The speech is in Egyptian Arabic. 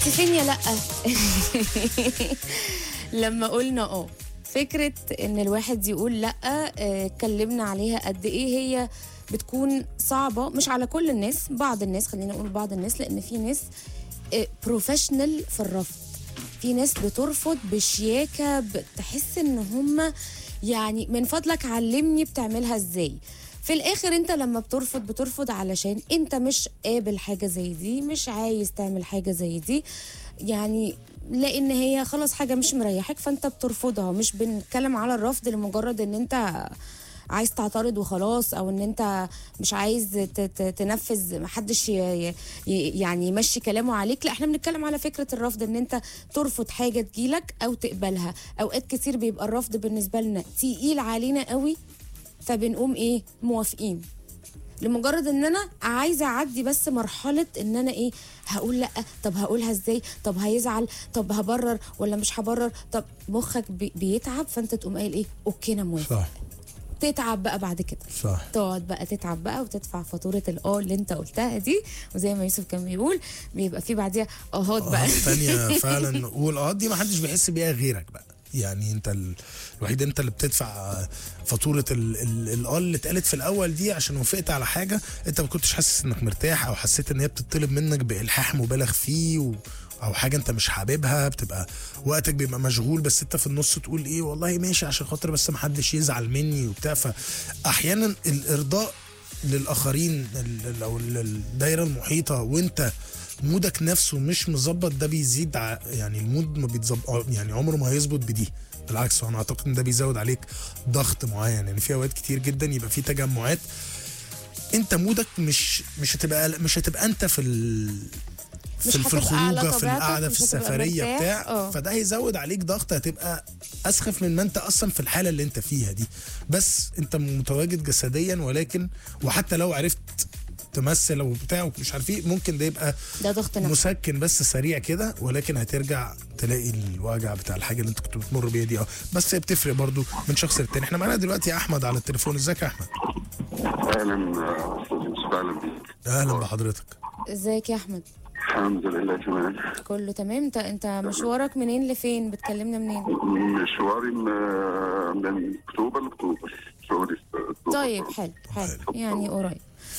فين يا لا لما قلنا اه فكرة ان الواحد يقول لا آه، اتكلمنا عليها قد ايه هي بتكون صعبة مش على كل الناس بعض الناس خلينا نقول بعض الناس لان في ناس بروفيشنال في الرفض في ناس بترفض بشياكة بتحس ان هم يعني من فضلك علمني بتعملها ازاي في الاخر انت لما بترفض بترفض علشان انت مش قابل حاجة زي دي مش عايز تعمل حاجة زي دي يعني لان هي خلاص حاجة مش مريحك فانت بترفضها مش بنتكلم على الرفض لمجرد ان انت عايز تعترض وخلاص او ان انت مش عايز ت- ت- تنفذ محدش ي- ي- ي- يعني يمشي كلامه عليك لا احنا بنتكلم على فكره الرفض ان انت ترفض حاجه تجيلك او تقبلها اوقات كتير بيبقى الرفض بالنسبه لنا تقيل علينا قوي فبنقوم ايه موافقين لمجرد ان انا عايزه اعدي بس مرحله ان انا ايه هقول لا طب هقولها ازاي طب هيزعل طب هبرر ولا مش هبرر طب مخك بي- بيتعب فانت تقوم قايل ايه اوكي انا موافق صح تتعب بقى بعد كده صح تقعد بقى تتعب بقى وتدفع فاتوره الاه اللي انت قلتها دي وزي ما يوسف كان بيقول بيبقى في بعديها اهات بقى اه تانية فعلا والاه دي ما حدش بيحس بيها غيرك بقى يعني انت ال... الوحيد انت اللي بتدفع فاتوره ال... ال... الاه اللي اتقالت في الاول دي عشان وافقت على حاجه انت ما كنتش حاسس انك مرتاح او حسيت ان هي بتطلب منك بالحاح مبالغ فيه و... او حاجه انت مش حاببها بتبقى وقتك بيبقى مشغول بس انت في النص تقول ايه والله ماشي عشان خاطر بس ما حدش يزعل مني وبتاع فاحيانا الارضاء للاخرين ال- او ال- الدايره المحيطه وانت مودك نفسه مش مظبط ده بيزيد ع- يعني المود ما بيتظبط يعني عمره ما هيظبط بدي بالعكس انا اعتقد ان ده بيزود عليك ضغط معين يعني في اوقات كتير جدا يبقى في تجمعات انت مودك مش مش هتبقى مش هتبقى انت في ال مش في, في هتبقى على الخروجه في طبيعتك، القعده مش في هتبقى السفريه مرتاح، بتاع اه. فده هيزود عليك ضغط هتبقى اسخف من ما انت اصلا في الحاله اللي انت فيها دي بس انت متواجد جسديا ولكن وحتى لو عرفت تمثل وبتاع ومش عارف ايه ممكن ده يبقى ده ضغط نفسي مسكن بس سريع كده ولكن هترجع تلاقي الوجع بتاع الحاجه اللي انت كنت بتمر بيها دي اه بس هي بتفرق برضو من شخص للتاني احنا معانا دلوقتي احمد على التليفون ازيك يا احمد اهلا استاذ يوسف اهلا بيك اهلا بحضرتك ازيك يا احمد الحمد لله تمام كله تمام انت انت مشوارك منين لفين بتكلمنا منين مشواري م- من اكتوبر لاكتوبر شغلي في أكتوبر. طيب حلو حلو يعني قريب